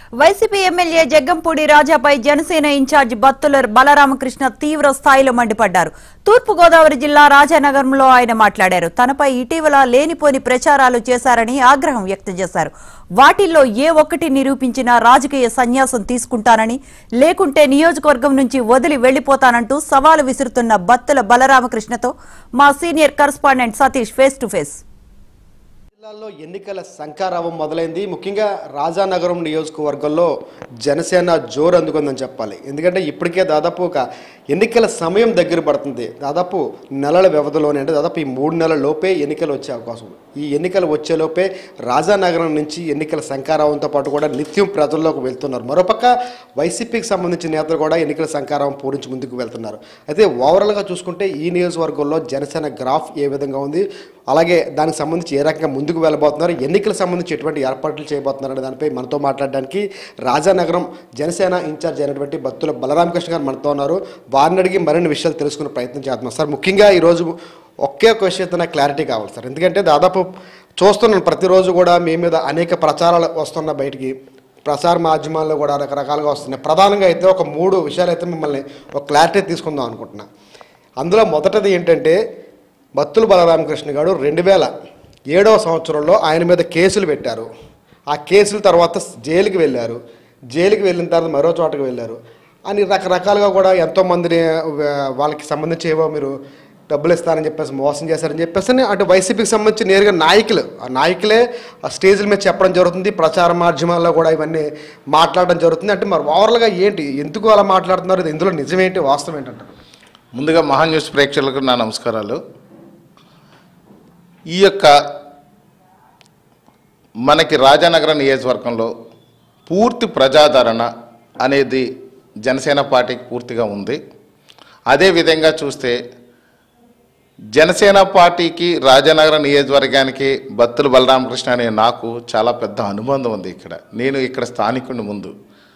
YCP MLA Jaggampudi రాజాపై Janasena incharge Battula Balaramakrishna తీవ్ర స్థాయిలో మండిపడ్డారు తూర్పుగోదావరి జిల్లా రాజానగరంలో ఆయన మాట్లాడారు తనపై ఇటీవల లేనిపోని ప్రచారాలు చేశారని ఆగ్రహం వ్యక్తం చేశారు వాటిల్లో ఏ ఒక్కటి నిరూపించినా రాజకీయ సన్యాసం తీసుకుంటానని లేకుంటే నియోజకవర్గం నుంచి వదిలి వెళ్లిపోతానంటూ సవాలు విసురుతున్న బత్తుల బలరామకృష్ణతో మా senior correspondent Satish face to face జిల్లాలో ఎన్నికల శంకారావం మొదలైంది ముఖ్యంగా రాజానగరం నియోజకవర్గంలో జనసేన జోరు అందుకుందని చెప్పాలి ఎందుకంటే ఇప్పటికే దాదాపు ఒక ఎన్నికల సమయం దగ్గర పడుతుంది దాదాపు నెలల వ్యవధిలోనే అంటే దాదాపు ఈ మూడు నెలల లోపే ఎన్నికలు వచ్చే అవకాశం ఉంది. ఈ ఎన్నికలు వచ్చేలోపే రాజానగరం నుంచి ఎన్నికల శంకారావంతో పాటు కూడా నిత్యం ప్రజల్లోకి వెళ్తున్నారు మరోపక్క వైసీపీకి సంబంధించిన నేతలు కూడా ఎన్నికల శంకారావం పూరించి ముందుకు వెళ్తున్నారు అయితే ఓవరాల్గా చూసుకుంటే ఈ నియోజకవర్గంలో జనసేన గ్రాఫ్ ఏ విధంగా ఉంది అలాగే దానికి సంబంధించి ఏ రకంగా ముందుకు వెళ్ళబోతున్నారు ఎన్నికలకు సంబంధించి ఎటువంటి ఏర్పాట్లు చేయబోతున్నారు అనే దానిపై మనతో మాట్లాడడానికి రాజానగరం జనసేన ఇన్ఛార్జ్ అయినటువంటి బత్తుల బలరామకృష్ణ గారు మనతో ఉన్నారు వారిని అడిగి మరిన్ని విషయాలు తెలుసుకునే ప్రయత్నం చేస్తున్నాం సార్ ముఖ్యంగా ఈరోజు ఒకే ఒక విషయంతో నాకు క్లారిటీ కావాలి సార్ ఎందుకంటే దాదాపు చూస్తున్నాను ప్రతిరోజు కూడా మీ మీద అనేక ప్రచారాలు వస్తున్న బయటికి ప్రసార మాధ్యమాల్లో కూడా రకరకాలుగా వస్తున్నాయి ప్రధానంగా అయితే ఒక మూడు విషయాలు అయితే మిమ్మల్ని ఒక క్లారిటీ తీసుకుందాం అనుకుంటున్నా అందులో మొదటిది ఏంటంటే బత్తుల బలరామకృష్ణ గారు రెండు వేల ఏడవ సంవత్సరంలో ఆయన మీద కేసులు పెట్టారు ఆ కేసుల తర్వాత జైలుకి వెళ్ళారు జైలుకి వెళ్ళిన తర్వాత మరో చోటకి వెళ్ళారు అని రకరకాలుగా కూడా ఎంతోమందిని వా- వాళ్ళకి సంబంధించి ఏవో మీరు డబ్బులు ఇస్తారని చెప్పేసి మోసం చేశారని చెప్పేసి అని అటు వైసీపీకి సంబంధించి నేరుగా నాయకులు ఆ నాయకులే ఆ స్టేజ్ల మీద చెప్పడం జరుగుతుంది ప్రచార మాధ్యమాల్లో కూడా ఇవన్నీ మాట్లాడడం జరుగుతుంది అంటే మరి ఓవరాల్గా ఏంటి ఎందుకు అలా మాట్లాడుతున్నారు ఇది ఇందులో నిజమేంటి వాస్తవం ఏంటంటారు ముందుగా మహా న్యూస్ ప్రేక్షకులకు నా నమస్కారాలు ఈ యొక్క మనకి రాజానగర నియోజకవర్గంలో పూర్తి ప్రజాదరణ అనేది జనసేన పార్టీకి పూర్తిగా ఉంది అదేవిధంగా చూస్తే జనసేన పార్టీకి రాజానగర నియోజకవర్గానికి బత్తుల బలరామకృష్ణ అనే నాకు చాలా పెద్ద అనుబంధం ఉంది ఇక్కడ నేను ఇక్కడ స్థానికుని ముందు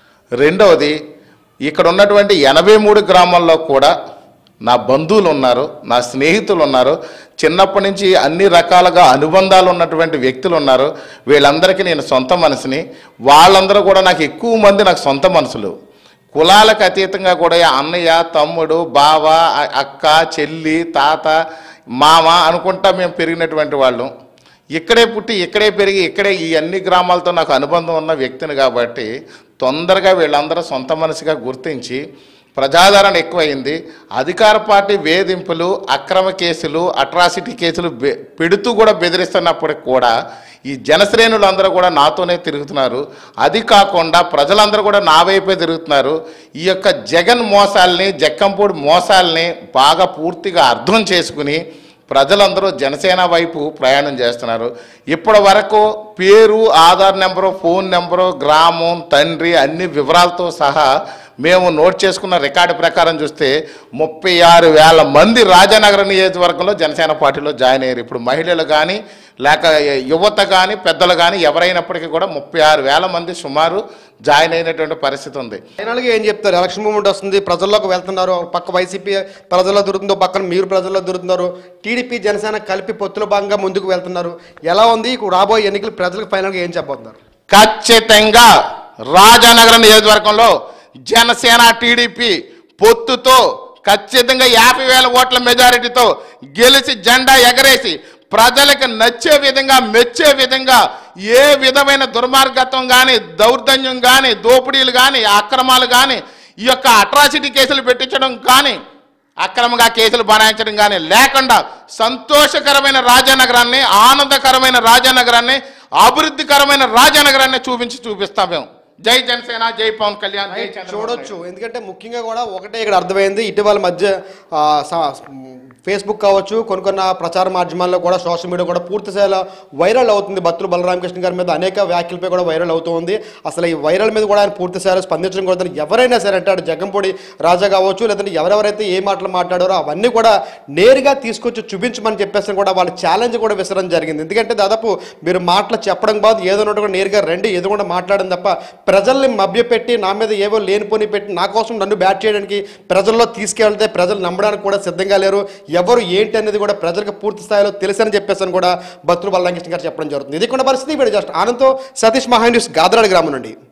రెండవది ఇక్కడ ఉన్నటువంటి ఎనభై మూడు గ్రామాల్లో కూడా నా బంధువులు ఉన్నారు నా స్నేహితులు ఉన్నారు చిన్నప్పటి నుంచి అన్ని రకాలుగా అనుబంధాలు ఉన్నటువంటి వ్యక్తులు ఉన్నారు వీళ్ళందరికీ నేను సొంత మనసుని వాళ్ళందరూ కూడా నాకు ఎక్కువ మంది నాకు సొంత మనసులు కులాలకు అతీతంగా కూడా అన్నయ్య తమ్ముడు బావ అ- అక్క చెల్లి తాత మామ అనుకుంటా మేము పెరిగినటువంటి వాళ్ళం ఇక్కడే పుట్టి ఇక్కడే పెరిగి ఇక్కడే ఈ అన్ని గ్రామాలతో నాకు అనుబంధం ఉన్న వ్యక్తిని కాబట్టి తొందరగా వీళ్ళందరూ సొంత మనసుగా గుర్తించి ప్రజాదరణ ఎక్కువైంది అధికార పార్టీ వేధింపులు అక్రమ కేసులు అట్రాసిటీ కేసులు బె- పెడుతూ కూడా బెదిరిస్తున్నప్పటికి కూడా ఈ జనశ్రేణులు అందరూ కూడా నాతోనే తిరుగుతున్నారు అది కాకుండా ప్రజలందరూ కూడా నా వైపే తిరుగుతున్నారు ఈ యొక్క జగన్ మోసాల్ని జక్కంపూడి మోసాల్ని బాగా పూర్తిగా అర్థం చేసుకుని ప్రజలందరూ జనసేన వైపు ప్రయాణం చేస్తున్నారు ఇప్పటి వరకు పేరు ఆధార్ నెంబరు ఫోన్ నెంబరు గ్రామం తండ్రి అన్ని వివరాలతో సహా మేము నోట్ చేసుకున్న రికార్డు ప్రకారం చూస్తే ముప్పై ఆరు వేల మంది రాజానగర నియోజకవర్గంలో జనసేన పార్టీలో జాయిన్ అయ్యారు ఇప్పుడు మహిళలు కానీ లేక యువత కానీ పెద్దలు కానీ ఎవరైనప్పటికీ కూడా ముప్పై ఆరు వేల మంది సుమారు జాయిన్ అయినటువంటి పరిస్థితి ఉంది ఫైనల్గా ఏం చెప్తారు ఎలక్షన్ మూమెంట్ వస్తుంది ప్రజల్లోకి వెళ్తున్నారు ఒక పక్క వైసీపీ ప్రజల్లో దొరుకుతుందో పక్కన మీరు ప్రజల్లో దొరుకుతున్నారు టీడీపీ జనసేన కలిపి పొత్తుల భాగంగా ముందుకు వెళ్తున్నారు ఎలా ఉంది ఇప్పుడు రాబోయే ఎన్నికలు ప్రజలకు ఫైనల్గా ఏం చెప్పబోతున్నారు ఖచ్చితంగా రాజానగరం నియోజకవర్గంలో జనసేన టీడీపీ పొత్తుతో ఖచ్చితంగా యాభై వేల ఓట్ల మెజారిటీతో గెలిచి జెండా ఎగరేసి ప్రజలకు నచ్చే విధంగా మెచ్చే విధంగా ఏ విధమైన దుర్మార్గత్వం కానీ దౌర్జన్యం కానీ దోపిడీలు కానీ అక్రమాలు కానీ ఈ యొక్క అట్రాసిటీ కేసులు పెట్టించడం కానీ అక్రమంగా కేసులు బనాయించడం కానీ లేకుండా సంతోషకరమైన రాజానగరాన్ని ఆనందకరమైన రాజానగరాన్ని అభివృద్ధికరమైన రాజానగరాన్ని చూపించి చూపిస్తాం మేము జై జనసేన జై పవన్ కళ్యాణ్ జై చంద్రబాబు నాయుడు. చూడొచ్చు ఎందుకంటే ముఖ్యంగా కూడా ఒకటే ఇక్కడ అర్థమైంది ఇటీవల మధ్య ఆ, స- ఫేస్బుక్ కావచ్చు కొన్ని కొన్ని ప్రచార మాధ్యమాల్లో కూడా సోషల్ మీడియా కూడా పూర్తి స్థాయిలో వైరల్ అవుతుంది భక్తులు బలరామకృష్ణ గారి మీద అనేక వ్యాఖ్యలపై కూడా వైరల్ అవుతుంది అసలు ఈ వైరల్ మీద కూడా ఆయన పూర్తి స్థాయిలో స్పందించడం కూడా ఎవరైనా సరే అంటే అటు జగంపూడి రాజా కావచ్చు లేదంటే ఎవరెవరైతే ఏ మాటలు మాట్లాడారో అవన్నీ కూడా నేరుగా తీసుకొచ్చి చూపించమని చెప్పేసి కూడా వాళ్ళ ఛాలెంజ్ కూడా విసరడం జరిగింది ఎందుకంటే దాదాపు మీరు మాటలు చెప్పడం బాదు ఏదో ఒకటి కూడా నేరుగా రండి ఏదో కూడా మాట్లాడడం తప్ప ప్రజల్ని మభ్యపెట్టి నా మీద ఏవో లేనిపోని పెట్టి నా కోసం నన్ను బ్యాట్ చేయడానికి ప్రజల్లో తీసుకెళ్తే ప్రజలు నమ్మడానికి కూడా సిద్ధంగా లేరు ఎవరు ఏంటి అనేది కూడా ప్రజలకు పూర్తి స్థాయిలో తెలుసని చెప్పేసి అని కూడా బత్తులు బల్లంకృష్ణ గారు చెప్పడం జరుగుతుంది ఇది కూడా పరిస్థితి ఇప్పుడు జస్ట్ ఆనంద్తో సతీష్ మహా న్యూస్ గాదరాడి గ్రామం నుండి